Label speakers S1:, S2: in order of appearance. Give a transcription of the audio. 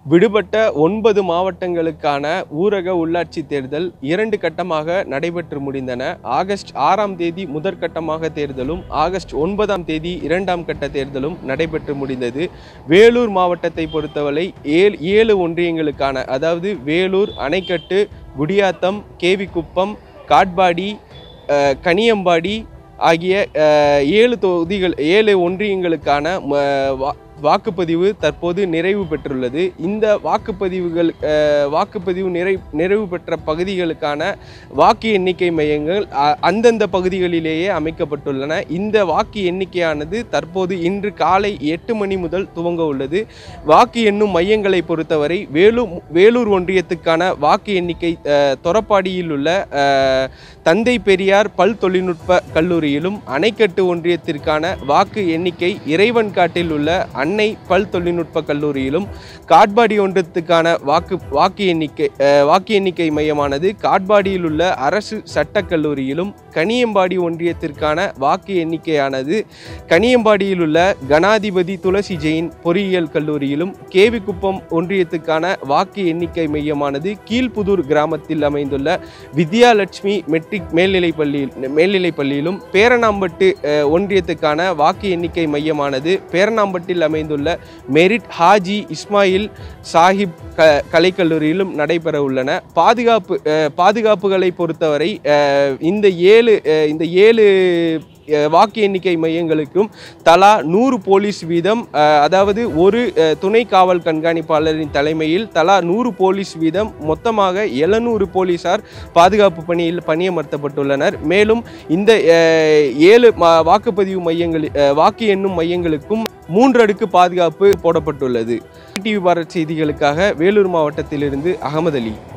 S1: விடுபட்ட ஒன்பது மாவட்டங்களுக்கான ஊரக உள்ளாட்சி தேர்தல் இரண்டு கட்டமாக நடைபெற்று முடிந்தன ஆகஸ்ட் ஆறாம் தேதி முதற்கட்டமாக தேர்தலும் ஆகஸ்ட் ஒன்பதாம் தேதி இரண்டாம் கட்ட தேர்தலும் நடைபெற்று முடிந்தது வேலூர் மாவட்டத்தை பொறுத்தவரை ஏழு ஏழு ஒன்றியங்களுக்கான அதாவது வேலூர் அணைக்கட்டு குடியாத்தம் கேவிக்குப்பம் காட்பாடி அஹ், கனியம்பாடி ஆகிய அஹ், ஏழு தொகுதிகள் ஏழு ஒன்றியங்களுக்கான ம- வா- வாக்குப்பதிவு தற்போது நிறைவு பெற்றுள்ளது இந்த வாக்குப்பதிவுகள் அஹ், வாக்குப்பதிவு நிறை நிறைவு பெற்ற பகுதிகளுக்கான வாக்கு எண்ணிக்கை மையங்கள் அ- அந்தந்த பகுதிகளிலேயே அமைக்கப்பட்டுள்ளன இந்த வாக்கு எண்ணிக்கையானது தற்போது இன்று காலை எட்டு மணி முதல் துவங்க உள்ளது வாக்கு எண்ணும் மையங்களை பொறுத்தவரை வேலூர் வேலூர் ஒன்றியத்துக்கான வாக்கு எண்ணிக்கை அஹ், தொரப்பாடியில் உள்ள அஹ், தந்தை பெரியார் பல் தொழில்நுட்ப கல்லூரியிலும் அணைக்கட்டு ஒன்றியத்திற்கான வாக்கு எண்ணிக்கை இறைவன்காட்டில் உள்ள அன்னை பல் தொழில்நுட்ப கல்லூரியிலும் காட்பாடி ஒன்றியத்துக்கான வாக்கு வாக்கு எண்ணிக்கை அஹ், வாக்கு எண்ணிக்கை மையமானது காட்பாடியில் உள்ள அரசு சட்டக் கல்லூரியிலும் கனியம்பாடி ஒன்றியத்திற்கான வாக்கு எண்ணிக்கையானது கனியம்பாடியில் உள்ள கணாதிபதி துளசி ஜெயின் பொறியியல் கல்லூரியிலும் கேவிக்குப்பம் ஒன்றியத்துக்கான வாக்கு எண்ணிக்கை மையமானது கீழ்ப்புதூர் கிராமத்தில் அமைந்துள்ள வித்யாலட்சுமி மெட்ரிக் மேல்நிலைப் பள்ளியில் மேல்நிலைப் பள்ளியிலும் பேரணாம்பட்டு அஹ், ஒன்றியத்துக்கான வாக்கு எண்ணிக்கை மையமானது பேரணாம்பட்டில் அமைந்துள்ள மெரிட் ஹாஜி இஸ்மாயில் சாஹிப் க கலைக்கல்லூரியிலும் நடைபெற உள்ளன பாதுகாப்பு அஹ், பாதுகாப்புகளை பொறுத்தவரை அஹ், இந்த ஏழு அஹ், இந்த ஏழு அஹ், வாக்கு எண்ணிக்கை மையங்களுக்கும் தலா நூறு போலீஸ் வீதம் அஹ், அதாவது ஒரு அஹ், துணை காவல் கண்காணிப்பாளரின் தலைமையில் தலா நூறு போலீஸ் வீதம் மொத்தமாக எழுநூறு போலீசார் பாதுகாப்பு பணியில் பணியமர்த்தப்பட்டுள்ளனர் மேலும் இந்த அஹ், ஏழு ம- வாக்குப்பதிவு மையங்களில் அஹ், வாக்கு எண்ணும் மையங்களுக்கும் மூன்று அடுக்கு பாதுகாப்பு போடப்பட்டுள்ளது டிவி பாரத் செய்திகளுக்காக வேலூர் மாவட்டத்திலிருந்து அகமது அலி